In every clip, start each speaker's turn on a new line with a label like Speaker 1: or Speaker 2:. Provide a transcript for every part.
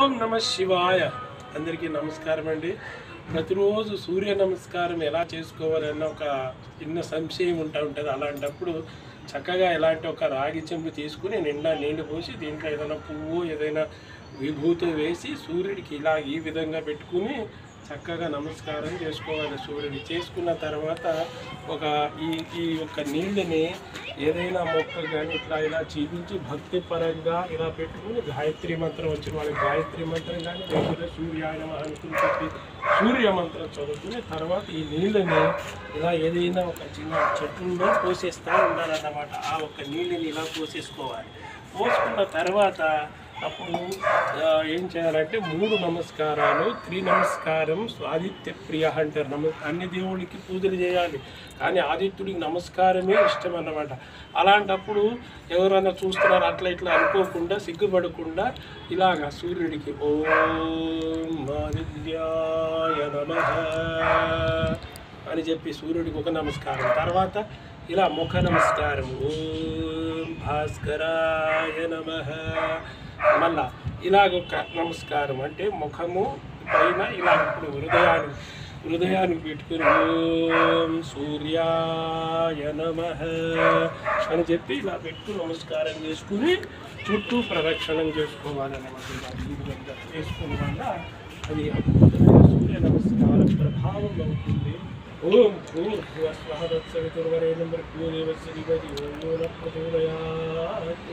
Speaker 1: ఓం నమ శివాయ అందరికీ నమస్కారం అండి ప్రతిరోజు సూర్య నమస్కారం ఎలా చేసుకోవాలన్న ఒక చిన్న సంశయం ఉంటా ఉంటుంది అలాంటప్పుడు చక్కగా ఎలాంటి ఒక రాగి చెంబు తీసుకుని నిండా నీళ్లు పోసి దీంట్లో ఏదైనా పువ్వు ఏదైనా విభూతి వేసి సూర్యుడికి ఇలా ఈ విధంగా పెట్టుకుని చక్కగా నమస్కారం చేసుకోవాలి సూర్యుడి చేసుకున్న తర్వాత ఒక ఈ ఈ యొక్క నీళ్ళని ఏదైనా మొక్క కానీ ఇట్లా ఇలా చీపించి భక్తి పరంగా ఇలా పెట్టుకుని గాయత్రి మంత్రం వచ్చిన వాళ్ళకి గాయత్రి మంత్రం కానీ లేకపోతే సూర్యాయన అనుకుని చెప్పి సూర్య మంత్రం చదువుకుని తర్వాత ఈ నీళ్ళని ఇలా ఏదైనా ఒక చిన్న చెట్టులో పోసేస్తూ ఉండాలన్నమాట ఆ ఒక్క నీళ్ళని ఇలా పోసేసుకోవాలి పోసుకున్న తర్వాత అప్పుడు ఆ, ఏం చేయాలంటే మూడు నమస్కారాలు త్రీ నమస్కారం ఆదిత్య ప్రియ అంటారు నమ అన్ని దేవుడికి పూజలు చేయాలి కానీ ఆదిత్యుడికి నమస్కారమే ఇష్టం అన్నమాట అలాంటప్పుడు ఎవరైనా చూస్తున్నారు అట్లా ఇట్లా అనుకోకుండా సిగ్గుపడకుండా ఇలాగా సూర్యుడికి ఓం ఆదిత్యాయ నమః అని చెప్పి సూర్యుడికి ఒక నమస్కారం తర్వాత ఇలా ముఖ నమస్కారం ఓం భాస్కరాయ నమ మళ్ళా ఇలాగొక నమస్కారం అంటే ముఖము పైన ఇలా ఇప్పుడు హృదయాన్ని హృదయానికి పెట్టుకుని ఓం సూర్యాయ నమ అని చెప్పి ఇలా పెట్టుకుని నమస్కారం చేసుకుని చుట్టూ ప్రదక్షిణం చేసుకోవాలన్నమాట ఇలా ఈ విధంగా చేసుకుని వల్ల అది అద్భుతమైన సూర్య నమస్కారం ప్రభావం అవుతుంది ఓం భూర్భువ స్వహ తత్సవితుర్వరేణ్యం భర్గో దేవస్య ధీమహి ఓం యో న ప్రచోదయాత్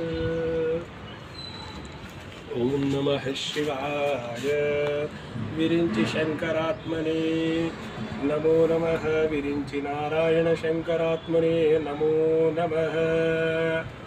Speaker 1: ఓం నమ శివాయ విరించి శంకరాత్మనే నమో నమ విరించి నారాయణ శంకరాత్మనే నమో నమ